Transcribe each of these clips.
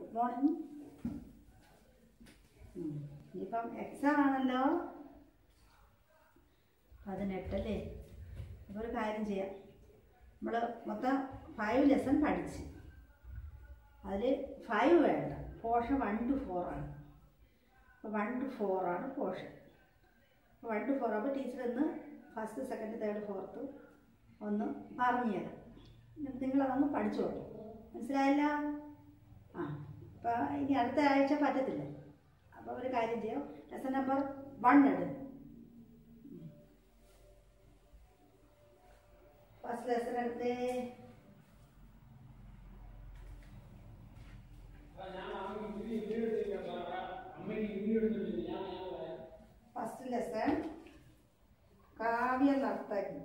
Morning ഇനിയിപ്പം exam ആണല്ലോ പതിനെട്ടല്ലേ അപ്പോൾ ഒരു കാര്യം ചെയ്യാം നമ്മൾ മൊത്തം ഫൈവ് ലെസൺ പഠിച്ച് അതിൽ ഫൈവ് വേണ്ട പോർഷൻ വൺ ടു ഫോറാണ് അപ്പോൾ വൺ ടു ഫോറാണ് പോർഷൻ അപ്പോൾ വൺ ടു ഫോർ അപ്പോൾ ടീച്ചർ ഇന്ന് ഫസ്റ്റ് സെക്കൻഡ് തേർഡ് ഫോർത്ത് ഒന്ന് പറഞ്ഞു തരാം എന്നിട്ട് നിങ്ങളതൊന്ന് പഠിച്ചോളൂ മനസ്സിലായില്ല ആ അപ്പോൾ ഇനി അടുത്ത ആഴ്ച പറ്റത്തില്ല അപ്പോൾ ഒരു കാര്യം ചെയ്യാം ലെസൺ നമ്പർ വൺ എടുക്കും ഫസ്റ്റ് ലെസൺ എടുത്തേ ഫസ്റ്റ് ലെസൺ കാവ്യ നർത്തകി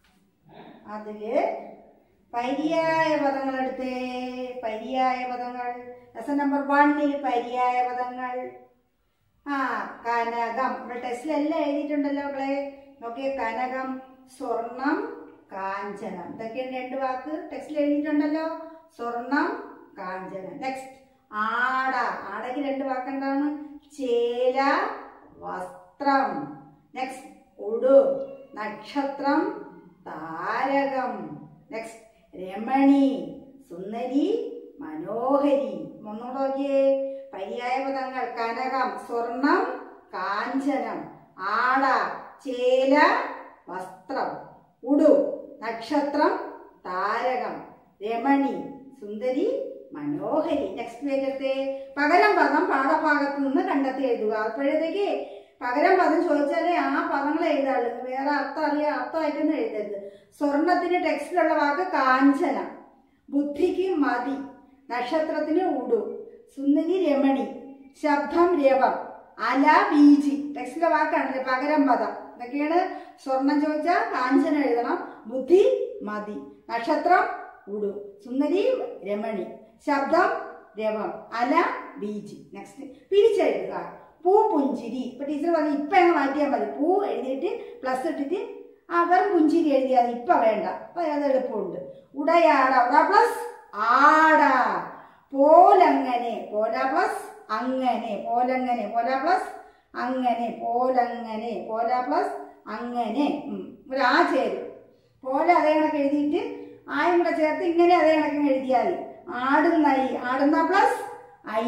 അതില് പര്യായ പദങ്ങൾ എടുത്തേ പര്യായ പദങ്ങൾ ലെസൺ നമ്പർ വണ്ണിൽ പര്യായ പദങ്ങൾ ആ കനകം നമ്മുടെ ടെസ്റ്റിലെല്ലാം എഴുതിയിട്ടുണ്ടല്ലോ മക്കളെ നോക്കിയേ കനകം സ്വർണം കാഞ്ചനം ഇതൊക്കെയാണ് രണ്ട് വാക്ക് ടെക്സ്റ്റിൽ എഴുതിയിട്ടുണ്ടല്ലോ സ്വർണം കാഞ്ചനം നെക്സ്റ്റ് ആട ആടയ്ക്ക് രണ്ട് വാക്ക് എന്താണ് ചേല വസ്ത്രം നെക്സ്റ്റ് ഉടു നക്ഷത്രം താരകം നെക്സ്റ്റ് രമണി സുന്ദരി മനോഹരി ഒന്നുകൂടെ നോക്കിയേ പര്യായ പദങ്ങൾ കനകം സ്വർണം കാഞ്ചനം ആട ചേല വസ്ത്രം ഉടു നക്ഷത്രം താരകം രമണി സുന്ദരി മനോഹരി നെക്സ്റ്റ് പേജ് എടുത്തേ പകരം പദം പാഠഭാഗത്ത് നിന്ന് കണ്ടെത്തി എഴുതുക അപ്പോഴത്തേക്ക് പകരം പദം ചോദിച്ചാലേ ആ പദങ്ങൾ എഴുതാറുള്ളൂ വേറെ അർത്ഥം അറിയാം അർത്ഥമായിട്ടൊന്നും എഴുതരുത് സ്വർണത്തിന് ടെക്സ്റ്റിലുള്ള വാക്ക് കാഞ്ചന ബുദ്ധിക്ക് മതി നക്ഷത്രത്തിന് ഉടു സുന്ദരി രമണി ശബ്ദം രവം അല ബീജി ടെക്സ്റ്റിലെ വാക്കാണ് പകരം പദം ഇതൊക്കെയാണ് സ്വർണം ചോദിച്ചാൽ കാഞ്ചന എഴുതണം ബുദ്ധി മതി നക്ഷത്രം ഉടു സുന്ദരി രമണി ശബ്ദം രവം അല ബീജി നെക്സ്റ്റ് പിരിച്ചെഴുതുക പൂ പുഞ്ചിരി ഇപ്പൊ ടീച്ചർ പറഞ്ഞു ഇപ്പൊ അങ്ങ് മാറ്റിയാൽ മതി പൂ എഴുതിയിട്ട് പ്ലസ് ഇട്ടിട്ട് ആ വെറും പുഞ്ചിരി എഴുതിയാൽ മതി ഇപ്പൊ വേണ്ട അപ്പൊ അത് എളുപ്പമുണ്ട് ഉടയാട ഉട പ്ലസ് ആട പോലങ്ങനെ പോല പ്ലസ് അങ്ങനെ പോലങ്ങനെ പോല പ്ലസ് അങ്ങനെ പോലങ്ങനെ പോല പ്ലസ് അങ്ങനെ ഉം. ഒരു ആ ചേരും പോലെ അതേ കണക്ക് എഴുതിയിട്ട് ആയും കൂടെ ചേർത്ത് ഇങ്ങനെ അതേ കണക്ക് എഴുതിയാൽ മതി ആടുന്ന ഐ ആടുന്ന പ്ലസ് ഐ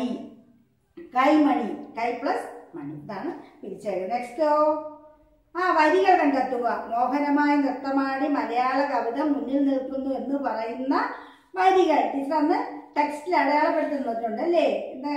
കൈമണി കൈ പ്ലസ് മണി ഇതാണ് പിരിച്ചത് നെക്സ്റ്റോ ആ വരികൾ കണ്ടെത്തുക മോഹനമായ നൃത്തമാടി മലയാള കവിത മുന്നിൽ നിൽക്കുന്നു എന്ന് പറയുന്ന വരികൾ ടീച്ചർ അന്ന് ടെക്സ്റ്റിൽ അടയാളപ്പെടുത്തുന്നുണ്ട് അല്ലേ എന്താ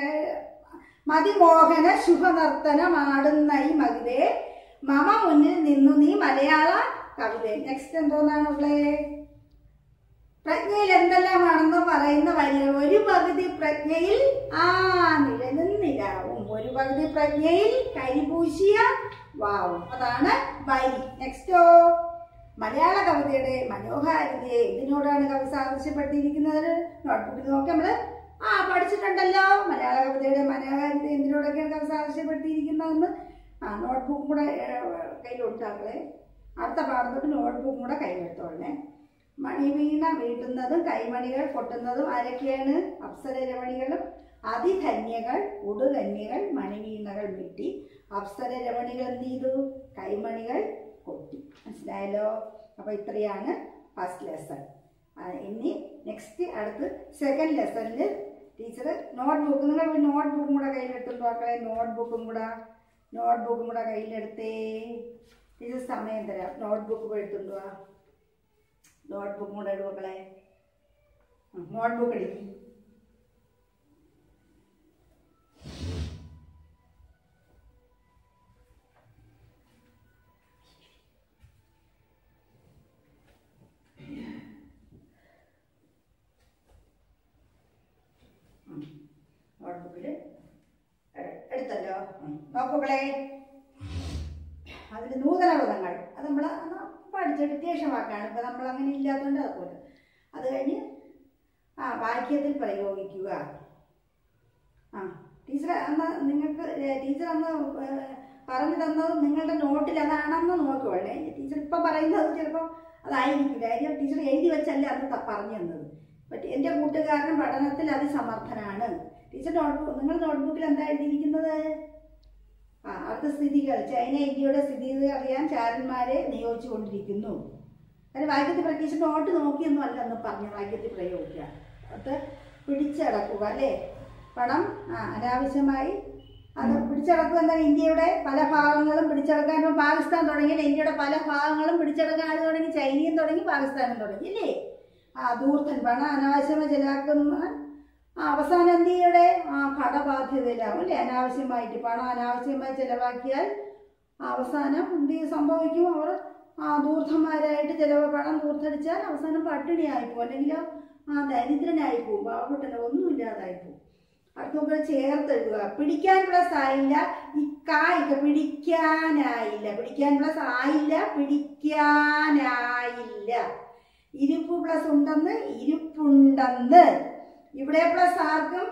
മതിമോഹന ശുഭനർത്തനം ആടുന്ന ഈ മകിതേ മമ മുന്നിൽ നിന്നു നീ മലയാള കവിത നെക്സ്റ്റ് എന്തോന്നാണ് ഉള്ളത് പ്രജ്ഞയിൽ എന്തെല്ലാമാണെന്ന് പറയുന്ന വരികൾ ഒരു പകുതി പ്രജ്ഞയിൽ ആ നിലനിന്നിരാവും ഒരു പകുതി പ്രജ്ഞയിൽ കരിപൂശിയ വാവും അതാണ് വരി നെക്സ്റ്റോ മലയാള കവിതയുടെ മനോഹാരിതയെ എന്തിനോടാണ് കവി സാദൃശ്യപ്പെടുത്തിയിരിക്കുന്നത് നോട്ട്ബുക്കിൽ നോക്കി നമ്മള് ആ പഠിച്ചിട്ടുണ്ടല്ലോ മലയാള കവിതയുടെ മനോഹാരിത എന്തിനോടൊക്കെയാണ് കവി സാദൃശ്യപ്പെടുത്തിയിരിക്കുന്നതെന്ന് ആ നോട്ട്ബുക്കും കൂടെ കയ്യിലൊട്ടാക്കളെ അടുത്ത പാഠത്തോട്ട് നോട്ട്ബുക്കും കൂടെ കയ്യിലെടുത്തോളേ മണിവീണ വീട്ടുന്നതും കൈമണികൾ പൊട്ടുന്നതും ആരൊക്കെയാണ് അപ്സരരമണികളും അതിധന്യകൾ ഉടുകന്യകൾ മണിവീണകൾ വീട്ടി അപ്സരരമണികൾ എന്ത് ചെയ്തു കൈമണികൾ കൊട്ടി മനസ്സിലായല്ലോ അപ്പൊ ഇത്രയാണ് ഫസ്റ്റ് ലെസൺ ഇനി നെക്സ്റ്റ് അടുത്ത് സെക്കൻഡ് ലെസണിൽ ടീച്ചർ നോട്ട്ബുക്ക് നിങ്ങൾ നോട്ട്ബുക്കും കൂടെ കയ്യിലെടുത്തുണ്ടോ മക്കളെ നോട്ട്ബുക്കും കൂടെ നോട്ട്ബുക്കും കൂടെ കയ്യിലെടുത്തേ ടീച്ചർ സമയം തരാം നോട്ട്ബുക്ക് എടുത്തുണ്ടോ നോട്ട്ബുക്കും കൂടെ ഇടും മക്കളെ നോട്ട്ബുക്ക് എടുക്കി നോട്ട്ബുക്കിൽ എടുത്തല്ലോ നോക്കുകളെ അതിൽ നൂതന പദങ്ങൾ അത് നമ്മൾ പഠിച്ചിട്ട് ശേഷമാക്കാണ് ഇപ്പം നമ്മൾ അങ്ങനെ ഇല്ലാത്തതുകൊണ്ട് അതുപോലെ അത് കഴിഞ്ഞ് ആ വാക്യത്തിൽ പ്രയോഗിക്കുക ആ ടീച്ചർ അന്ന് നിങ്ങൾക്ക് ടീച്ചർ അന്ന് ഏഹ്, പറഞ്ഞു തന്നത് നിങ്ങളുടെ നോട്ടിൽ അതാണെന്ന് നോക്കുവാണേ ടീച്ചർ ഇപ്പം പറയുന്നത് ചിലപ്പോൾ അതായിരിക്കില്ല കാര്യം ടീച്ചർ എഴുതി വെച്ചല്ലേ അന്ന് ത- പറഞ്ഞു തന്നത് പറ്റി എൻ്റെ കൂട്ടുകാരൻ പഠനത്തിൽ അതിസമർത്ഥനാണ് ടീച്ചർ നോട്ട്ബുക്ക് നിങ്ങൾ നോട്ട്ബുക്കിൽ എന്താ എഴുതിയിരിക്കുന്നത് ആ അടുത്ത സ്ഥിതികൾ ചൈന ഇന്ത്യയുടെ സ്ഥിതികൾ അറിയാൻ ചാരന്മാരെ നിയോഗിച്ചു കൊണ്ടിരിക്കുന്നു അതിന് വാക്യത്തിൽ പ്രത്യേകിച്ച് നോട്ട് നോക്കിയൊന്നും അല്ല എന്ന് പറഞ്ഞ് വാക്യത്തിൽ പ്രയോഗിക്കുക അത് പിടിച്ചടക്കുക അല്ലേ പണം ആ അനാവശ്യമായി അത് പിടിച്ചടക്കുക എന്താണ് ഇന്ത്യയുടെ പല ഭാഗങ്ങളും പിടിച്ചടക്കാൻ ഇപ്പോൾ പാകിസ്ഥാൻ തുടങ്ങിയില്ല ഇന്ത്യയുടെ പല ഭാഗങ്ങളും പിടിച്ചടക്കാൻ ആര് തുടങ്ങി ചൈനയും തുടങ്ങി പാകിസ്ഥാനും തുടങ്ങി ഇല്ലേ ആ ദൂർത്തൻ പണം അനാവശ്യമായി ചെലവാക്കുന്ന ആ, അവസാനം ഇന്ത്യയുടെ ആ കടബാധ്യതയിലാവും അല്ലേ അനാവശ്യമായിട്ട് പണം അനാവശ്യമായി ചെലവാക്കിയാൽ അവസാനം എന്ത് ചെയ്യും സംഭവിക്കും അവർ ആ ദൂർത്തന്മാരായിട്ട് ചിലവ് പണം ദൂർത്തടിച്ചാൽ അവസാനം പട്ടിണിയായിപ്പോ അല്ലെങ്കിൽ ആ ദരിദ്രനായി പോകും പാവപ്പെട്ടല്ല ഒന്നുമില്ലാതായി പോകും അടുത്ത കൂടെ ചേർത്ത് എഴുതുക പിടിക്കാൻ പ്ലസ് ആയില്ല ഈ കായ്ക്ക പിടിക്കാനായില്ല പിടിക്കാൻ പ്ലസ് ആയില്ല പിടിക്കാനായില്ല ഇരുപ്പ് പ്ലസ് ഉണ്ടെന്ന് ഇരുപ്പുണ്ടെന്ന് ഇവിടെ പ്ലസ് ആർക്കും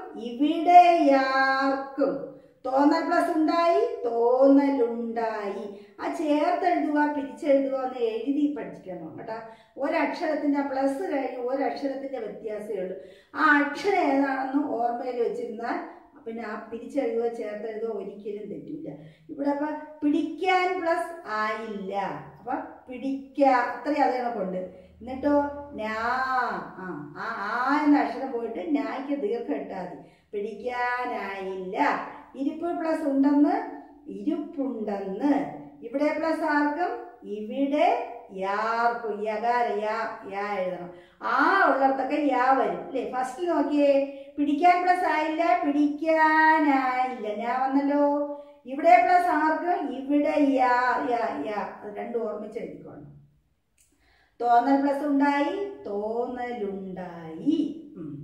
ഇവിടെയാർക്കും തോന്നൽ പ്ലസ് ഉണ്ടായി തോന്നലുണ്ടായി ആ ചേർത്ത് എഴുതുക പിരിച്ചെഴുതുക എന്ന് എഴുതി പഠിക്കണം കേട്ടാ ഒരക്ഷരത്തിന്റെ പ്ലസ് കഴിഞ്ഞ് ഒരക്ഷരത്തിന്റെ വ്യത്യാസമേ ഉള്ളൂ ആ അക്ഷരം ഏതാണെന്ന് ഓർമ്മയിൽ വെച്ചിരുന്നാൽ പിന്നെ ആ പിരിച്ചെഴുതുക ചേർത്തെഴുതുക ഒരിക്കലും തെറ്റില്ല ഇവിടെ അപ്പൊ പിടിക്കാൻ പ്ലസ് ആയില്ല അപ്പൊ പിടിക്ക അത്രയും അതേ കൊണ്ട് എന്നിട്ടോ ഞാ ആ ആ ആ എന്ന അക്ഷരം പോയിട്ട് ഞായ്ക്ക് ദീർഘം ഇട്ടാൽ മതി പിടിക്കാനായില്ല ഇരിപ്പ് പ്ലസ് ഉണ്ടെന്ന് ഇരുപ്പുണ്ടെന്ന് ഇവിടെ പ്ലസ് ആർക്കും ഇവിടെ യാർക്കും യകാര യാ യാ എഴുതണം ആ ഉള്ളിടത്തൊക്കെ യാ വരും അല്ലേ ഫസ്റ്റ് നോക്കിയേ പിടിക്കാൻ പ്ലസ് ആയില്ല പിടിക്കാനായില്ല ഞാൻ വന്നല്ലോ ഇവിടെ പ്ലസ് ആർക്കും ഇവിടെ യാ യാ യാ അത് രണ്ടും ഓർമ്മിച്ച് എഴുതിക്കോണം തോന്നൽ പ്ലസ് ഉണ്ടായി തോന്നലുണ്ടായി ഉം.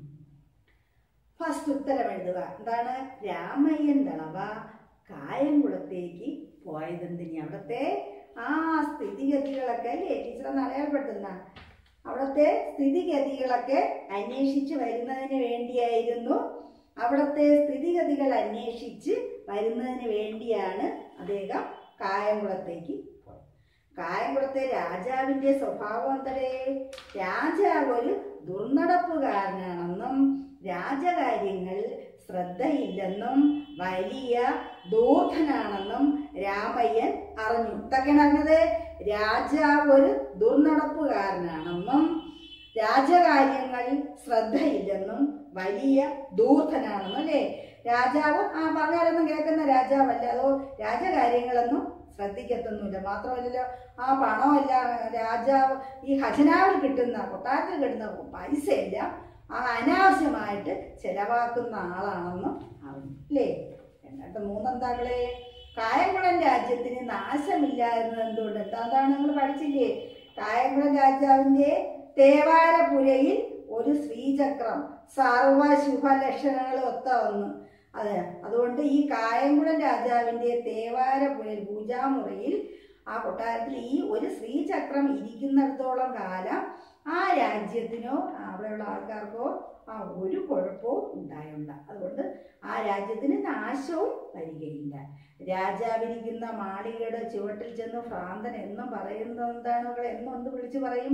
ഫസ്റ്റ് ഉത്തരം എഴുതുക എന്താണ് രാമയ്യൻ ദളവ കായംകുളത്തേക്ക് പോയതെന്തിനി അവിടുത്തെ ആ സ്ഥിതിഗതികളൊക്കെ അല്ലേ ടീച്ചറെ അടയാളപ്പെടുത്തുന്ന അവിടുത്തെ സ്ഥിതിഗതികളൊക്കെ അന്വേഷിച്ച് വരുന്നതിന് വേണ്ടിയായിരുന്നു അവിടുത്തെ സ്ഥിതിഗതികൾ അന്വേഷിച്ച് വരുന്നതിന് വേണ്ടിയാണ് അദ്ദേഹം കായംകുളത്തേക്ക് പോയത് കായംകുളത്തെ രാജാവിന്റെ സ്വഭാവം എന്തടേ രാജാവ് ഒരു ദുർനടപ്പുകാരനാണെന്നും രാജകാര്യങ്ങൾ ശ്രദ്ധയില്ലെന്നും വലിയ ദൂർധനാണെന്നും രാമയ്യൻ അറിഞ്ഞു ഇതൊക്കെയാണ് അറിഞ്ഞത് രാജാവ് ഒരു ദുർനടപ്പുകാരനാണെന്നും രാജകാര്യങ്ങൾ ശ്രദ്ധയില്ലെന്നും വലിയ ദൂർധനാണെന്നും അല്ലേ രാജാവ് ആ പറഞ്ഞാലൊന്നും കേൾക്കുന്ന രാജാവല്ല അതോ രാജകാര്യങ്ങളൊന്നും ശ്രദ്ധിക്കത്തൊന്നുമില്ല മാത്രമല്ലല്ലോ ആ പണമല്ല രാജാവ് ഈ ഖജനാവിൽ കിട്ടുന്ന കൊട്ടാരത്തിൽ കിട്ടുന്ന പൈസയെല്ലാം ആ അനാവശ്യമായിട്ട് ചെലവാക്കുന്ന ആളാണെന്നും അറിഞ്ഞു അല്ലേ രണ്ടാമത്തെ മൂന്നെന്താകളെ കായംകുളം രാജ്യത്തിന് നാശമില്ലായിരുന്നത് എന്തുകൊണ്ട് എന്താതാണ് നിങ്ങൾ പഠിച്ചില്ലേ കായംകുളം രാജാവിന്റെ തേവാരപുരയിൽ ഒരു ശ്രീചക്രം സർവ ശുഭലക്ഷണങ്ങൾ ഒത്ത വന്നു അതെ അതുകൊണ്ട് ഈ കായംകുളം രാജാവിന്റെ തേവാരപുരയിൽ പൂജാമുറിയിൽ ആ കൊട്ടാരത്തിൽ ഈ ഒരു ശ്രീചക്രം ഇരിക്കുന്നിടത്തോളം കാലം ആ രാജ്യത്തിനോ അവിടെയുള്ള ആൾക്കാർക്കോ ആ ഒരു കുഴപ്പവും ഉണ്ടായില്ല അതുകൊണ്ട് ആ രാജ്യത്തിന് നാശവും വരികയില്ല രാജാവിരിക്കുന്ന മാളികയുടെ ചുവട്ടിൽ ചെന്ന് ഭ്രാന്തൻ എന്നും പറയുന്നത് എന്താണ് മക്കളെ എന്നും എന്ത് വിളിച്ചു പറയും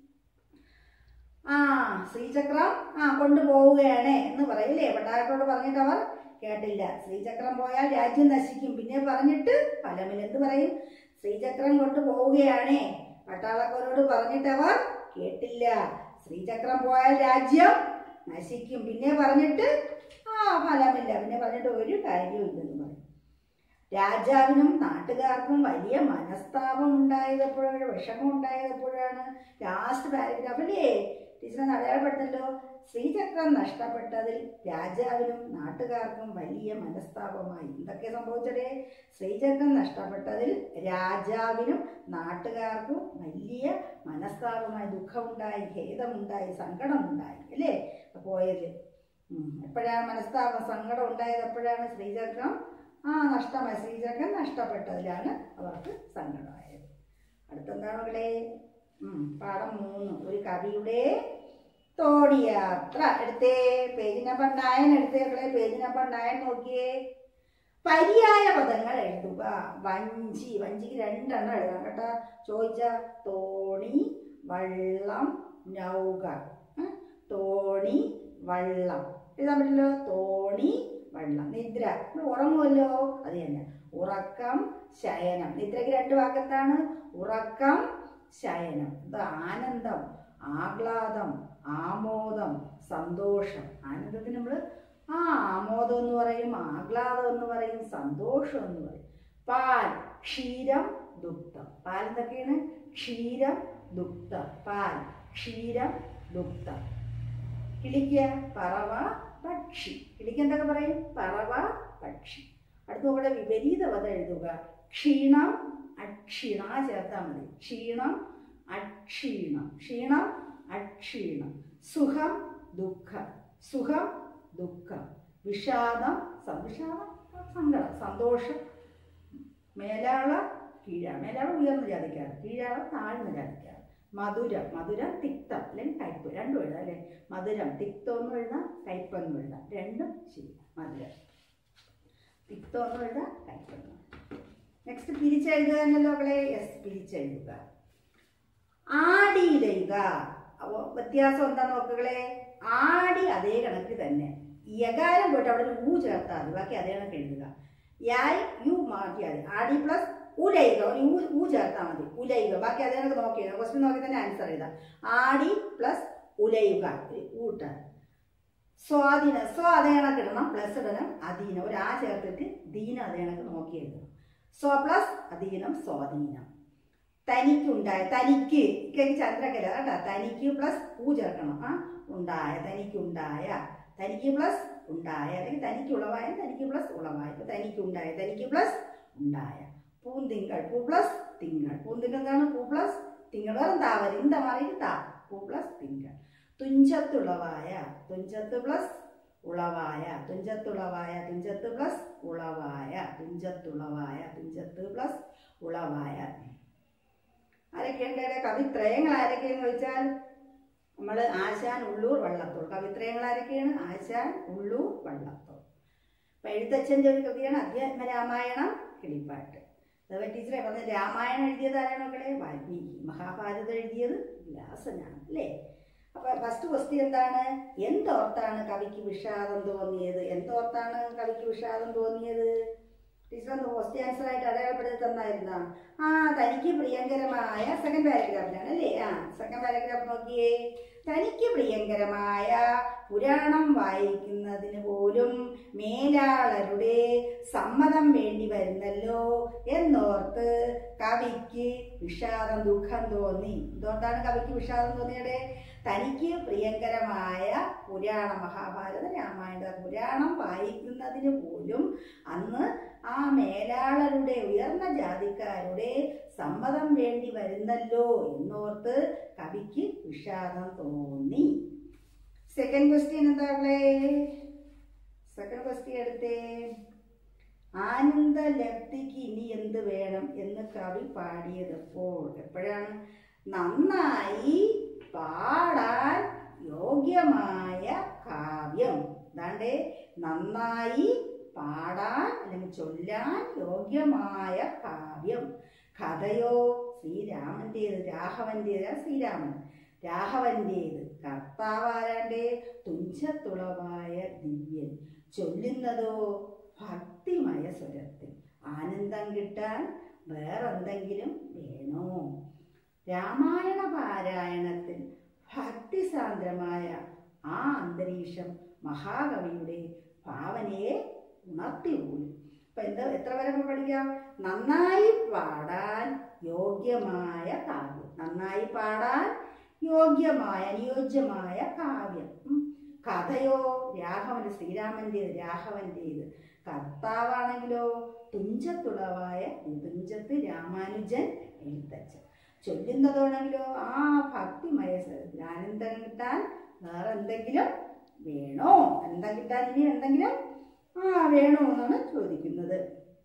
ആ ശ്രീചക്രം ആ കൊണ്ടുപോവുകയാണ് എന്ന് പറയില്ലേ പട്ടാളത്തോട് പറഞ്ഞിട്ട് അവർ കേട്ടില്ല ശ്രീചക്രം പോയാൽ രാജ്യം നശിക്കും പിന്നെ പറഞ്ഞിട്ട് ഫലമിൽ എന്ത് പറയും ശ്രീചക്രം കൊണ്ടുപോവുകയാണേ പട്ടാളക്കാരോട് പറഞ്ഞിട്ട് അവർ കേട്ടില്ല ശ്രീചക്രം പോയാൽ രാജ്യം നശിക്കും പിന്നെ പറഞ്ഞിട്ട് ആ ഫലമില്ല പിന്നെ പറഞ്ഞിട്ട് ഒരു കാര്യവും ഇല്ലെന്ന് പറയും രാജാവിനും നാട്ടുകാർക്കും വലിയ മനസ്താപം ഉണ്ടായതെപ്പോഴാണ് വിഷമം ഉണ്ടായതെപ്പോഴാണ് ലാസ്റ്റ് പാരഗ്രാഫിലേ ടീച്ചറെ അടയാളപ്പെട്ടല്ലോ ശ്രീചക്രം നഷ്ടപ്പെട്ടതിൽ രാജാവിനും നാട്ടുകാർക്കും വലിയ മനസ്താപമായി എന്തൊക്കെ സംഭവിച്ചതേ ശ്രീചക്രം നഷ്ടപ്പെട്ടതിൽ രാജാവിനും നാട്ടുകാർക്കും വലിയ മനസ്താപമായി ദുഃഖമുണ്ടായി ഖേദമുണ്ടായി സങ്കടമുണ്ടായി അല്ലേ പോയത് ഉം. എപ്പോഴാണ് മനസ്താപം സങ്കടം ഉണ്ടായത് എപ്പോഴാണ് ശ്രീചക്രം ആ നഷ്ടമായി ശ്രീചക്രം നഷ്ടപ്പെട്ടതിലാണ് അവർക്ക് സങ്കടമായത് അടുത്തെന്താണ് മകളെ ഉം, പാഠം മൂന്ന് ഒരു കവിയുടെ തോടിയാത്ര എടുത്തേ പേജ് നമ്പർ നയൻ എടുത്തേ മക്കളെ പേജ് നമ്പർ നയൻ നോക്കിയേ പര്യായ പദങ്ങൾ എഴുതുക വഞ്ചി വഞ്ചിക്ക് രണ്ടെണ്ണം എഴുതാം കേട്ടോ ചോദിച്ച തോണി വള്ളം നൗക ഉം, തോണി വള്ളം എഴുതാൻ പറ്റില്ലോ തോണി വള്ളം നിദ്ര നമ്മൾ ഉറങ്ങുമല്ലോ അത് തന്നെ ഉറക്കം ശയനം നിദ്രയ്ക്ക് രണ്ട് വാക്കത്താണ് ഉറക്കം ശയനം ഇത് ആനന്ദം ആഹ്ലാദം ആമോദം സന്തോഷം ആനന്ദത്തിന് നമ്മൾ ആ ആമോദം എന്ന് പറയും ആഹ്ലാദം എന്ന് പറയും സന്തോഷം എന്ന് പറയും പാൽ ക്ഷീരം ദുഗ്ധം പാൽ എന്തൊക്കെയാണ് ക്ഷീരം ദുഗ്ധം പാൽ ക്ഷീരം ദുഗ്ധം കിളിക്ക പറവ പക്ഷി കിളിക്ക് എന്തൊക്കെ പറയും പറവ പക്ഷി അടുത്ത ഇവിടെ വിപരീത പദം എഴുതുക ക്ഷീണം അക്ഷീണ ആ ചേർത്താൽ മതി ക്ഷീണം അക്ഷീണം ക്ഷീണം അക്ഷീണം സുഖം ദുഃഖം സുഖം ദുഃഖം വിഷാദം സ- വിഷാദം സങ്കടം സന്തോഷം മേലാള കീഴാള മേലാള ഉയർന്ന ജാതിക്കാണ് കീഴാള താഴ്ന്ന ജാതിക്കാണ് മധുരം മധുരം തിക്തം അല്ലെങ്കിൽ കയ്പ് രണ്ടും എഴുതാം അല്ലേ മധുരം തിക്തം എന്നും എഴുതാം കയ്പെന്നും എഴുതാം രണ്ടും ശരി മധുരം തിക്തം എന്നും എഴുതാം കയ്പെന്നും നെക്സ്റ്റ് പിരിച്ചെഴുതുക എന്നല്ലോ അവളെ യെസ് പിരിച്ചെഴുതുക ആടിയിടുക അപ്പൊ വ്യത്യാസം എന്താ നോക്കുകളെ ആടി അതേ കണക്ക് തന്നെ യകാരം പോയിട്ട് അവിടെ ഒരു ഊ ചേർത്താൽ മതി ബാക്കി അതേ കണക്ക് എഴുതുക യായ് യു മാറ്റിയാൽ മതി ആടി പ്ലസ് ഉലയുക ഒരു ഊ ഊ ചേർത്താൽ മതി ഉലയുക ബാക്കി അതേ കണക്ക് നോക്കി ക്വസ്റ്റ്യൻ നോക്കി തന്നെ ആൻസർ എഴുതാം ആടി പ്ലസ് ഉലയുക ഒരു ഊട്ട സ്വാധീന സ്വ അതേ കണക്ക് ഇടണം പ്ലസ് ഇടണം അധീനം ഒരു ആ ചേർത്തിട്ട് ദീനം അതേ കണക്ക് നോക്കി എഴുതണം സ്വ പ്ലസ് അധീനം സ്വാധീനം തനിക്കുണ്ടായ തനിക്ക് ഇല്ലെങ്കിൽ ചന്ദ്രകല കേട്ടോ തനിക്ക് പ്ലസ് പൂ ചേർക്കണം ആ ഉണ്ടായ തനിക്കുണ്ടായ തനിക്ക് പ്ലസ് ഉണ്ടായ അല്ലെങ്കിൽ തനിക്ക് ഉളവായ തനിക്ക് പ്ലസ് ഉളവായ ഇപ്പൊ തനിക്കുണ്ടായ തനിക്ക് പ്ലസ് ഉണ്ടായ പൂന്തിങ്കൾ പൂ പ്ലസ് തിങ്കൾ പൂന്തിങ്കൾ എന്താണ് പൂ പ്ലസ് തിങ്കൾ വേറെ താവരി ഇന്ത മാറിയിട്ട് താ പൂ പ്ലസ് തിങ്കൾ തുഞ്ചത്തുളവായ തുഞ്ചത്ത് പ്ലസ് ഉളവായ തുഞ്ചത്തുളവായ തുഞ്ചത്ത് പ്ലസ് ഉളവായ തുഞ്ചത്തുളവായ തുഞ്ചത്ത് പ്ലസ് ഉളവായ ആരൊക്കെയുണ്ട് കവിത്രയങ്ങൾ ആരൊക്കെയെന്ന് ചോദിച്ചാൽ നമ്മൾ ആശാൻ ഉള്ളൂർ വള്ളത്തോൾ കവിത്രയങ്ങൾ ആരൊക്കെയാണ് ആശാൻ ഉള്ളൂർ വള്ളത്തോൾ അപ്പൊ എഴുത്തച്ഛൻ്റെ ഒരു കൃതിയാണ് അധ്യാത്മ രാമായണം കിളിപ്പാട്ട് അതുപോലെ ടീച്ചറെ പറഞ്ഞ രാമായണം എഴുതിയത് ആരാണ് മക്കളെ വാൽമീകി മഹാഭാരതം എഴുതിയത് വ്യാസനാണ് അല്ലേ അപ്പൊ ഫസ്റ്റ് ക്വസ്റ്റ്യൻ എന്താണ് എന്തോർത്താണ് കവിക്ക് വിഷാദം തോന്നിയത് എന്തോർത്താണ് കവിക്ക് വിഷാദം തോന്നിയത് ടീച്ചർ ഒന്ന് ക്വസ്റ്റ്യൻ ആൻസർ ആയിട്ട് അടയാളപ്പെടുത്തി തന്നായിരുന്ന ആ തനിക്ക് പ്രിയങ്കരമായ സെക്കൻഡ് പാരഗ്രാഫിലാണ് അല്ലേ ആ സെക്കൻഡ് പാരഗ്രാഫ് നോക്കിയേ തനിക്ക് പ്രിയങ്കരമായ പുരാണം വായിക്കുന്നതിന് പോലും മേലാളരുടെ സമ്മതം വേണ്ടി വരുന്നല്ലോ എന്നോർത്ത് കവിക്ക് വിഷാദം ദുഃഖം തോന്നി എന്തുകൊണ്ടാണ് കവിക്ക് വിഷാദം തോന്നിയത് തനിക്ക് പ്രിയങ്കരമായ പുരാണ മഹാഭാരത രാമായണ പുരാണം വായിക്കുന്നതിന് പോലും അന്ന് ആ മേലാളരുടെ ഉയർന്ന ജാതിക്കാരുടെ സമ്മതം വേണ്ടി വരുന്നല്ലോ എന്നോർത്ത് കവിക്ക് വിഷാദം തോന്നി സെക്കൻഡ് ക്വസ്റ്റ്യൻ എന്താ സെക്കൻഡ് ക്വസ്റ്റ്യൻ എടുത്തേ ആനന്ദ ലബ്ധിക്ക് ഇനി എന്ത് വേണം എന്ന് കവി പാടിയത് എപ്പോൾ എപ്പോഴാണ് നന്നായി പാടാൻ യോഗ്യമായ കാവ്യം ദാണ്ടേ നന്നായി പാടാൻ അല്ലെങ്കിൽ ചൊല്ലാൻ യോഗ്യമായ കാവ്യം കഥയോ ശ്രീരാമൻ്റേത് രാഘവൻ്റേത് ശ്രീരാമൻ രാഘവൻ്റേത് കർത്താവാരാണ്ടേ തുഞ്ചത്തുളവായ ദിവ്യൻ ചൊല്ലുന്നതോ ഭക്തിമയ സ്വരത്തിൽ ആനന്ദം കിട്ടാൻ വേറെന്തെങ്കിലും വേണോ രാമായണ പാരായണത്തിൽ ഭക്തിസാന്ദ്രമായ ആ അന്തരീക്ഷം മഹാകവിയുടെ ഭാവനയെ ഉണർത്തി പോലും അപ്പൊ എന്താ എത്ര വരെ നമ്മൾ പഠിക്കാം നന്നായി പാടാൻ യോഗ്യമായ കാവ്യം നന്നായി പാടാൻ യോഗ്യമായ അനുയോജ്യമായ കാവ്യം ഉം. കഥയോ രാഘവന്റെ ശ്രീരാമന്റേത് രാഘവന്റേത് കർത്താവാണെങ്കിലോ തുഞ്ചത്തുളവായ തുഞ്ചത്ത് രാമാനുജൻ എഴുത്തച്ഛൻ ചൊല്ലുന്നതാണെങ്കിലോ ആ ഭക്തിമയ സ്വരത്തിൽ ആനന്ദം കിട്ടാൻ വേറെ എന്തെങ്കിലും വേണോ എന്താ കിട്ടാൻ ഇനി എന്തെങ്കിലും ആ വേണോ എന്നാണ് ചോദിക്കുന്നത്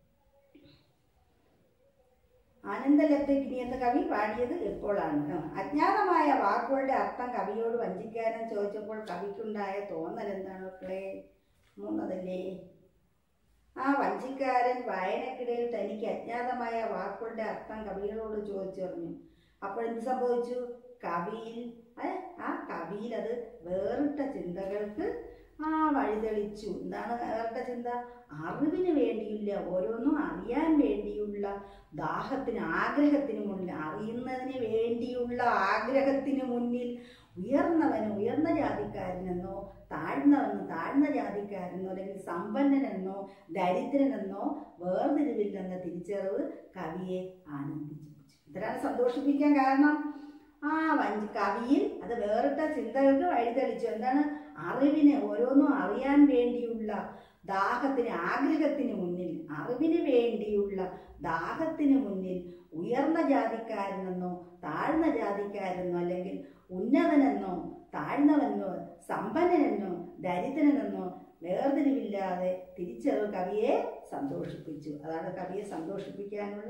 ആനന്ദലബ്ധിക്കിനി എന്ന കവി പാടിയത് എപ്പോഴാണ് ആ, അജ്ഞാതമായ വാക്കുകളുടെ അർത്ഥം കവിയോട് വഞ്ചിക്കാരൻ ചോദിച്ചപ്പോൾ കവിക്കുണ്ടായ തോന്നൽ എന്താണ് മക്കളെ മൂന്നതല്ലേ ആ വഞ്ചിക്കാരൻ വായനക്കിടയിൽ തനിക്ക് അജ്ഞാതമായ വാക്കുകളുടെ അർത്ഥം കവികളോട് ചോദിച്ചറിഞ്ഞു അപ്പോൾ എന്ത് സംഭവിച്ചു കവിയിൽ അത് ആ കവിയിൽ അത് വേറിട്ട ചിന്തകൾക്ക് ആ വഴിതെളിച്ചു എന്താണ് വേറിട്ട ചിന്ത അറിവിന് വേണ്ടിയില്ല ഓരോന്നും അറിയാൻ വേണ്ടിയുള്ള ദാഹത്തിന് ആഗ്രഹത്തിന് മുന്നിൽ അറിയുന്നതിന് വേണ്ടിയുള്ള ആഗ്രഹത്തിന് മുന്നിൽ ഉയർന്നവന് ഉയർന്ന ജാതിക്കാരനെന്നോ താഴ്ന്നവന് താഴ്ന്ന ജാതിക്കാരനോ അല്ലെങ്കിൽ സമ്പന്നനെന്നോ ദരിദ്രനെന്നോ വേർതിരിവില്ലെന്ന തിരിച്ചറിവ് കവിയെ ആനന്ദിപ്പിച്ചു ഇതിനാണ് സന്തോഷിപ്പിക്കാൻ കാരണം ആ വഞ്ചി കവിയിൽ അത് വേറിട്ട ചിന്തകൾക്ക് വഴിതെളിച്ചു എന്താണ് അറിവിന് ഓരോന്നും അറിയാൻ വേണ്ടിയുള്ള ദാഹത്തിന് ആഗ്രഹത്തിന് മുന്നിൽ അറിവിന് വേണ്ടിയുള്ള ദാഹത്തിന് മുന്നിൽ ഉയർന്ന ജാതിക്കാരനെന്നോ താഴ്ന്ന ജാതിക്കാരെന്നോ അല്ലെങ്കിൽ ഉന്നതനെന്നോ താഴ്ന്നവനെന്നോ സമ്പന്നനെന്നോ ദരിദ്രനെന്നോ വേർതിരിവില്ലാതെ തിരിച്ചറിവ് കവിയെ സന്തോഷിപ്പിച്ചു അതാണ് കവിയെ സന്തോഷിപ്പിക്കാനുള്ള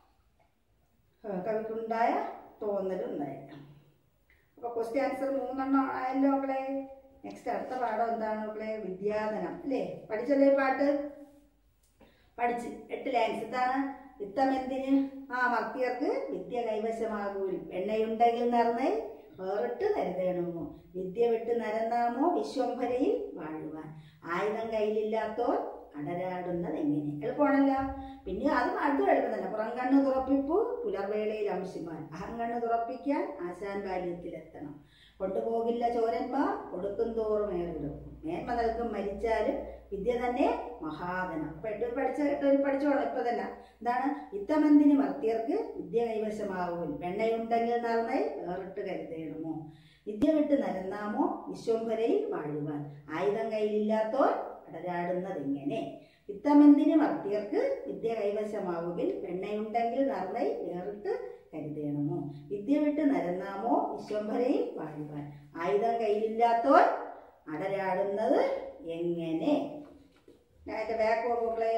ആ, കവിക്കുണ്ടായ തോന്നലും ഉണ്ടായിരുന്നു അപ്പോൾ ക്വസ്റ്റ്യൻ ആൻസർ മൂന്നെണ്ണം ആയല്ലോ മക്കളെ നെക്സ്റ്റ് അടുത്ത പാഠം എന്താണ് മക്കളെ വിദ്യാധനം അല്ലേ പഠിച്ചല്ലേ ഈ പാട്ട് പഠിച്ച് എട്ട് ലൈൻസ് ഇതാണ് വിത്തമെന്തിന് ആ മർത്തിയർക്ക് വിദ്യ കൈവശമാകൂൽ എണ്ണയുണ്ടെങ്കിൽ നിറന്നേ വേറിട്ട് കരുതണമോ വിദ്യ വിട്ട് നരന്നാമോ വിശ്വംഭരയിൽ വാഴുവാൻ ആയുധം കയ്യിലില്ലാത്തോർ അടരാടുന്നത് എങ്ങനെ എളുപ്പമാണല്ല പിന്നെ അത് അടുത്ത എളുപ്പം തന്നെ പുറം കണ്ണ് തുറപ്പിപ്പു പുലർവേളയിൽ അംശിമാൻ അഹങ്കണ്ണ് തുറപ്പിക്കാൻ ആശാൻ ബാല്യത്തിലെത്തണം കൊണ്ടുപോകില്ല ചോരന്മാർ കൊടുക്കും തോറും ഏറിടും മേന്മ നൽകും മരിച്ചാലും വിദ്യ തന്നെ മഹാധനം അപ്പൊ എട്ട് പഠിച്ച എട്ട് പഠിച്ചോളാം ഇപ്പൊ തന്നെ എന്താണ് ഇത്തമെന്തിന് മർത്യർക്ക് വിദ്യ കൈവശമാവും വെണ്ണയുണ്ടെങ്കിൽ നറന്നൈ വേറിട്ട് കരുതേണമോ വിദ്യ വിട്ട് നരന്നാമോ വിശ്വംഭരയിൽ വാഴുവാൻ ആയുധം കയ്യിലില്ലാത്തോർ അടരാടുന്നതെങ്ങനെ ഇത്തമെന്തിന് മർത്യർക്ക് വിദ്യ കൈവശമാവുകിൽ വെണ്ണയുണ്ടെങ്കിൽ നറന്നൈ വേറിട്ട് കരുതേണമോ വിദ്യ വിട്ട് നരന്നാമോ വിശ്വംഭരയിൽ വാഴുവാൻ ആയുധം കയ്യിലില്ലാത്തോർ അടരാടുന്നത് എങ്ങനെ ഞാൻ എൻ്റെ ബാക്ക് മക്കളെ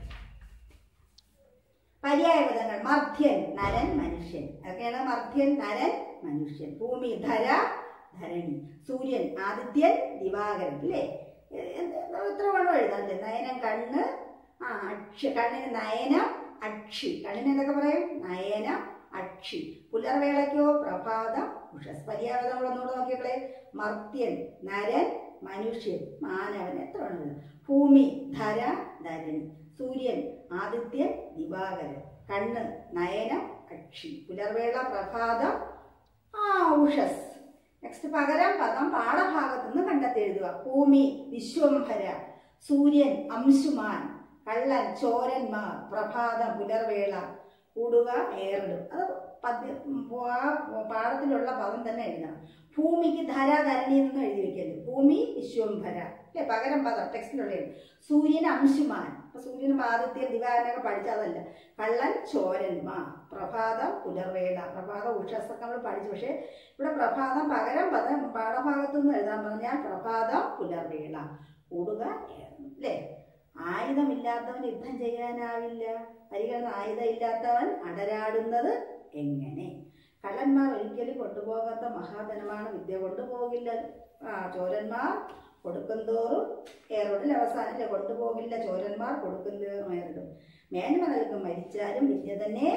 പര്യായപദങ്ങൾ മർത്യൻ നരൻ മനുഷ്യൻ അതൊക്കെയാണ് മർത്യൻ നരൻ മനുഷ്യൻ ഭൂമി ധര ധരണി സൂര്യൻ ആദിത്യൻ ദിവാകരൻ അല്ലേ എ- എന്ത്- എത്ര വേണം എഴുതാം അല്ലേ നയനം കണ്ണ് ആ അക്ഷി കണ്ണിന് നയനം അക്ഷി കണ്ണിന് എന്തൊക്കെ പറയും നയനം അക്ഷി പുലർവേളയ്ക്കോ പ്രഭാതം ഉഷസ് പര്യാപദം നമ്മളൊന്നുകൂടെ നോക്കിയാലേ മർത്യൻ നരൻ മനുഷ്യൻ മാനവൻ എത്ര വേണം എഴുതാം ഭൂമി ധര ധരണി സൂര്യൻ ആദിത്യൻ ദിവാകരൻ കണ്ണ് നയനം അക്ഷി പുലർവേള പ്രഭാതം ആ ഉഷസ് നെക്സ്റ്റ് പകരം പദം പാഠഭാഗത്ത് നിന്ന് കണ്ടെത്തി എഴുതുക ഭൂമി വിശ്വംഭര സൂര്യൻ അംശുമാൻ കള്ളൻ ചോരന്മാർ പ്രഭാതം പുലർവേള കൂടുക ഏറിടും അത് പദ്യ ആ പാഠത്തിലുള്ള പദം തന്നെ എഴുതണം ഭൂമിക്ക് ധരാധരണി എന്നൊന്നും എഴുതി വെക്കരുത് ഭൂമി വിശ്വംഭര അല്ലേ പകരം പദം ടെക്സ്റ്റിലുള്ള സൂര്യൻ അംശുമാൻ അപ്പൊ സൂര്യനും ആദിത്യ ദിവാകരനൊക്കെ പഠിച്ചതല്ല കള്ളൻ ചോരന്മാർ പ്രഭാതം പുലർവേള പ്രഭാതം ഉഷസ്സൊക്കെ നമ്മൾ പഠിച്ചു പക്ഷേ ഇവിടെ പ്രഭാതം പകരം പദം പാഠഭാഗത്തു നിന്ന് എഴുതാൻ പറഞ്ഞാൽ പ്രഭാതം പുലർവേള കൂടുക ഏറുന്നു അല്ലേ ആയുധമില്ലാത്തവൻ യുദ്ധം ചെയ്യാനാവില്ല പരിഗണന ആയുധം ഇല്ലാത്തവൻ അടരാടുന്നത് എങ്ങനെ കള്ളന്മാർ ഒരിക്കലും കൊണ്ടുപോകാത്ത മഹാധനമാണ് വിദ്യ കൊണ്ടുപോകില്ല ആ ചോരന്മാർ കൊടുക്കും തോറും ഏറോടിൽ അവസാനല്ലേ കൊണ്ടുപോകില്ല ചോരന്മാർ കൊടുക്കും തോറും ഏറിടും മേന്മ നൽകും മരിച്ചാലും വിദ്യ തന്നെ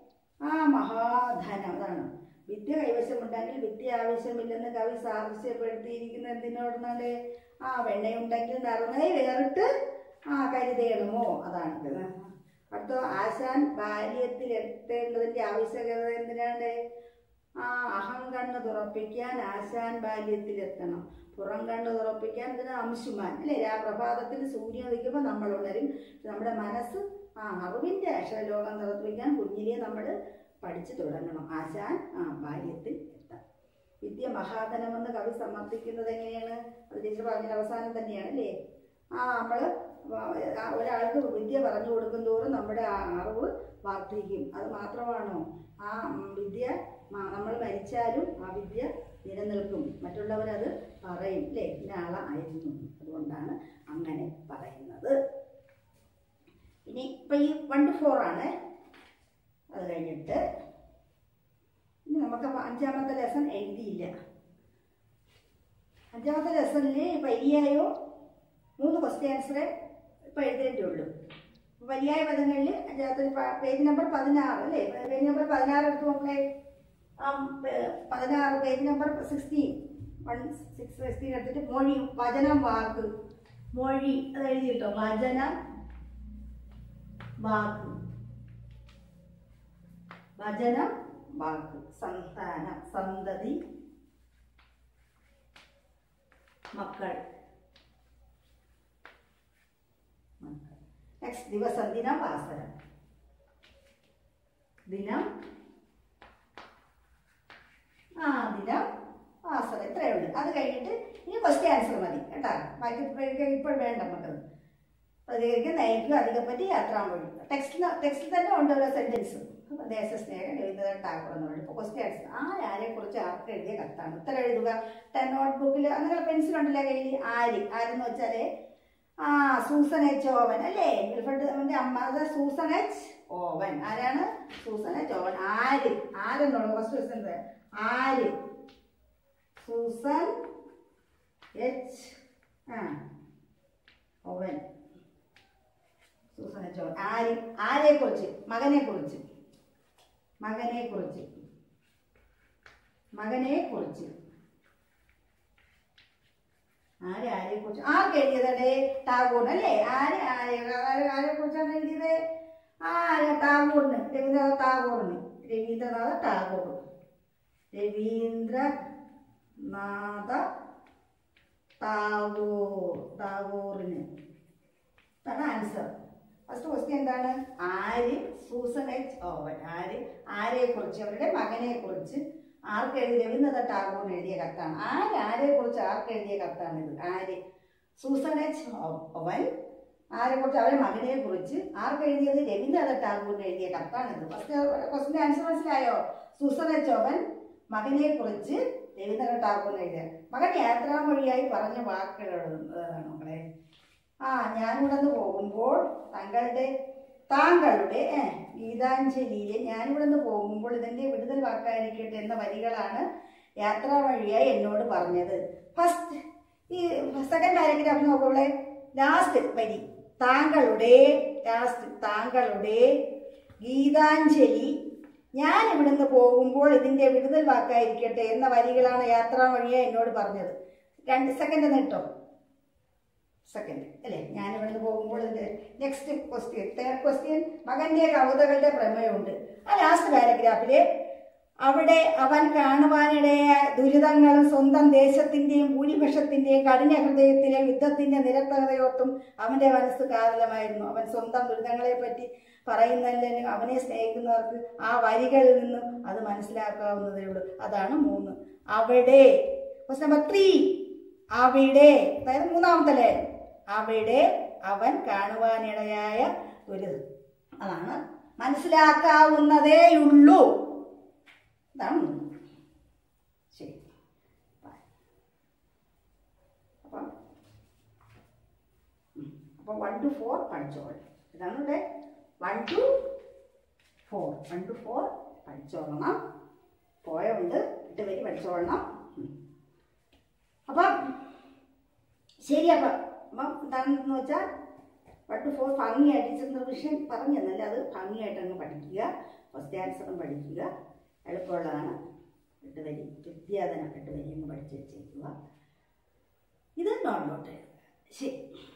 ആ മഹാധനം അതാണ് വിദ്യ കൈവശമുണ്ടെങ്കിൽ വിദ്യ ആവശ്യമില്ലെന്ന് കവി സാദൃശ്യപ്പെടുത്തിയിരിക്കുന്ന എന്തിനോടുന്നാല് ആ വെണ്ണയുണ്ടെങ്കിൽ നിറഞ്ഞേ വേറിട്ട് ആ കരുതേണമോ അതാണ് ഇത്. അടുത്ത ആശാൻ ബാല്യത്തിൽ എത്തേണ്ടതിന്റെ ആവശ്യകത എന്തിനാണ് ആ അഹം കണ്ണ് തുറപ്പിക്കാൻ ആശാൻ ബാല്യത്തിൽ എത്തണം പുറം കണ്ണ് തുറപ്പിക്കാൻ ഇതിന് അംശുമാൻ അല്ലേ ആ പ്രഭാതത്തിൽ സൂര്യൻ ഉദിക്കുമ്പോൾ നമ്മൾ ഉണരും നമ്മുടെ മനസ്സ് ആ അറിവിന്റെ അക്ഷരലോകം തുറപ്പിക്കാൻ കുഞ്ഞിലെ നമ്മൾ പഠിച്ചു തുടങ്ങണം ആശാൻ ആ ബാല്യത്തിൽ എത്താം വിദ്യ മഹാധനമെന്ന് കവി സമർത്ഥിക്കുന്നത് എങ്ങനെയാണ് അത് ടീച്ചർ പറഞ്ഞ അവസാനം തന്നെയാണ് അല്ലേ ആ നമ്മൾ ഒരാൾക്ക് വിദ്യ പറഞ്ഞു കൊടുക്കും തോറും നമ്മുടെ ആ അറിവ് വർദ്ധിക്കും അത് മാത്രമാണോ ആ ഉം, വിദ്യ നമ്മൾ മരിച്ചാലും ആ വിദ്യ നിലനിൽക്കും മറ്റുള്ളവരത് പറയും അല്ലേ ഇന്ന ആളായിരുന്നു അതുകൊണ്ടാണ് അങ്ങനെ പറയുന്നത് ഇനി ഇപ്പം ഈ വൺ ടു ഫോർ ആണ് അത് കഴിഞ്ഞിട്ട് ഇനി നമുക്ക് അപ്പൊ അഞ്ചാമത്തെ ലെസൺ എഴുതിയില്ല അഞ്ചാമത്തെ ലെസണിൽ പര്യായോ മൂന്ന് ക്വസ്റ്റ്യൻ ആൻസറെ ഇപ്പം എഴുതേണ്ടുള്ളൂ അപ്പൊ പര്യായ പദങ്ങളിൽ അഞ്ചാമത്തെ പ- പേജ് നമ്പർ പതിനാറ് അല്ലേ പേജ് നമ്പർ പതിനാറ് എടുത്ത് നോക്കണേ ആ, പേ- പതിനാറ് page number sixteen one six sixteen എടുത്തിട്ട് മൊഴി വചനം വാക്ക് മൊഴി അത് എഴുതിയിട്ടോ വചനം വാക്ക് വചനം വാക്ക് സന്താനം സന്തതി മക്കൾ മക്കൾ നെക്സ്റ്റ് ദിവസം ദിനം വാസരം ദിനം ആ ദിനം വാസരം ഇത്രയേ ഉള്ളൂ അത് കഴിഞ്ഞിട്ട് ഇനി ക്വസ്റ്റ്യൻ ആൻസർ മതി കേട്ടോ ബാക്കി പ്രതികരിക്കാൻ ഇപ്പോൾ വേണ്ട നമുക്കത് പ്രതികരിക്കാൻ നയിക്കുക അധികപ്പറ്റി യാത്രാമൊഴി ടെക്സ്റ്റിൽ ടെക്സ്റ്റിൽ തന്നെ ഉണ്ട് ഓരോ സെന്റൻസ് ദേശസ്നേഹം രവീന്ദ്രനാഥ് ടാഗോർ എന്ന് പറയും ഇപ്പോൾ ക്വസ്റ്റ്യൻ ആൻസർ ആരെ കുറിച്ച് ആർക്ക് എഴുതിയ കത്താണ് ഉത്തരം എഴുതുക നോട്ട് ബുക്കിൽ അങ്ങനെ പെൻസിൽ ഉണ്ടല്ലേ കയ്യിൽ ആര് ആരെന്ന് വെച്ചാൽ ആ സൂസൻ എച്ച് ഓവൻ അല്ലേ വിൽഫ്രഡ് അവന്റെ അമ്മ അത് സൂസൻ എച്ച് ഓവൻ ആരാണ് സൂസൻ എച്ച് ഓവൻ ആര് ആരെന്നുള്ള ഫസ്റ്റ് ക്വസ്റ്റ്യൻ ആര് സൂസൻ എച്ച് ആ ഓവൻ സൂസൻ എച്ച് ഓവൻ ആര് ആരെ കുറിച്ച് മകനെ കുറിച്ച് മകനെ കുറിച്ച് മകനെ കുറിച്ച് ആരെ ആരെ കുറിച്ച് ആർക്ക് എഴുതിയതേ ടാഗോറിന് അല്ലേ ആര് ആരെ ആരെ ആരെ കുറിച്ചാണ് എഴുതിയത് ആര് ടാഗോറിന് രവീന്ദ്രനാഥ ടാഗോറിന് രവീന്ദ്രനാഥ ടാഗോർ രവീന്ദ്രനാഥ ടാഗോർ ടാഗോറിന് ഇതാണ് ആൻസർ ഫസ്റ്റ് ക്വസ്റ്റ്യൻ എന്താണ് ആര് സൂസൻ എച്ച് ഓവൻ ആര് ആരെ കുറിച്ച് അവരുടെ മകനെ കുറിച്ച് ആർക്ക് എഴുതി രവീന്ദ്രനാഥ ടാഗോറിന് എഴുതിയ കത്താണ് ആര് ആരെ കുറിച്ച് ആർക്ക് എഴുതിയ കത്താണ് ഇത് ആര് സൂസൻ എച്ച് ഓവൻ ആരെ കുറിച്ച് അവരുടെ മകനെ കുറിച്ച് ആർക്ക് എഴുതിയത് രവീന്ദ്രനാഥ ടാഗോറിന് എഴുതിയ കത്താണിത് ഫസ്റ്റ് ക്വസ്റ്റിന്റെ ആൻസർ മനസ്സിലായോ സൂസൻ എച്ച് ഓവൻ മകനെ കുറിച്ച് രവീന്ദ്രനാഥ ടാഗോറിന് എഴുതിയ മകൻ യാത്രാമൊഴിയായി പറഞ്ഞ വാക്കുകളാണ് മക്കളെ ആ ഞാനിവിടുന്ന് പോകുമ്പോൾ താങ്കളുടെ താങ്കളുടെ ഏ, ഗീതാഞ്ജലിയിലെ ഞാനിവിടുന്ന് പോകുമ്പോൾ ഇതിന്റെ വിടുതൽ വാക്കായിരിക്കട്ടെ എന്ന വരികളാണ് യാത്രാ വഴിയായി എന്നോട് പറഞ്ഞത് ഫസ്റ്റ് ഈ സെക്കൻഡ് പാരഗ്രാഫ് നോക്കുമ്പോളെ ലാസ്റ്റ് വരി താങ്കളുടെ ലാസ്റ്റ് താങ്കളുടെ ഗീതാഞ്ജലി ഞാൻ ഇവിടുന്ന് പോകുമ്പോൾ ഇതിന്റെ വിടുതൽ വാക്കായിരിക്കട്ടെ എന്ന വരികളാണ് യാത്രാ വഴിയായി എന്നോട് പറഞ്ഞത് രണ്ട് സെക്കൻഡ് നിട്ടോ സെക്കൻഡ് അല്ലേ ഞാൻ ഇവിടുന്ന് പോകുമ്പോൾ ഇതിന്റെ നെക്സ്റ്റ് ക്വസ്റ്റ്യൻ തേർഡ് ക്വസ്റ്റ്യൻ മകന്റെ കവിതകളുടെ പ്രമേയമുണ്ട് ആ ലാസ്റ്റ് പാരഗ്രാഫില് അവിടെ അവൻ കാണുവാനിടയായ ദുരിതങ്ങളും സ്വന്തം ദേശത്തിന്റെയും ഭൂരിപക്ഷത്തിന്റെയും കഠിന ഹൃദയത്തിലെ യുദ്ധത്തിന്റെ നിരക്തതയോർത്തും അവന്റെ മനസ്സ് കാതലമായിരുന്നു അവൻ സ്വന്തം ദുരിതങ്ങളെ പറ്റി പറയുന്നതിലും അവനെ സ്നേഹിക്കുന്നവർക്ക് ആ വരികളിൽ നിന്നും അത് മനസ്സിലാക്കാവുന്നതേ ഉള്ളൂ അതാണ് മൂന്ന് അവിടെ ക്വസ്റ്റ്യൻ നമ്പർ ത്രീ അവിടെ അതായത് മൂന്നാമത്തെ ലൈൻ അവിടെ അവൻ കാണുവാനിടയായ ദുരിതം അതാണ് മനസ്സിലാക്കാവുന്നതേയുള്ളൂ ഇതാണ് മൂന്ന് ശരി Bye. അപ്പം ഉം. അപ്പം വൺ ടു ഫോർ പഠിച്ചോളൂ ഇതാണ് ഇവിടെ one two four one two four പഠിച്ചോളണം പോയുണ്ട് എട്ട് പേര് പഠിച്ചോളണം ഉം. അപ്പം ശരി അപ്പം അപ്പം എന്താണെന്ന് വെച്ചാൽ വൺ ടു ഫോർ ഭംഗിയായിട്ട് ചന്ദ്രകൃഷ്ണൻ പറഞ്ഞു തന്നല്ല അത് ഭംഗിയായിട്ട് അങ്ങ് പഠിക്കുക ഫസ്റ്റ് ആൻസറും പഠിക്കുക എളുപ്പമുള്ളതാണ് എട്ട് വരി വിദ്യാധനം എട്ട് വരി അങ്ങ് പഠിച്ച് വെച്ചേക്കുക ഇത് നോട്ട് നോട്ട് എഴുതുക ശരി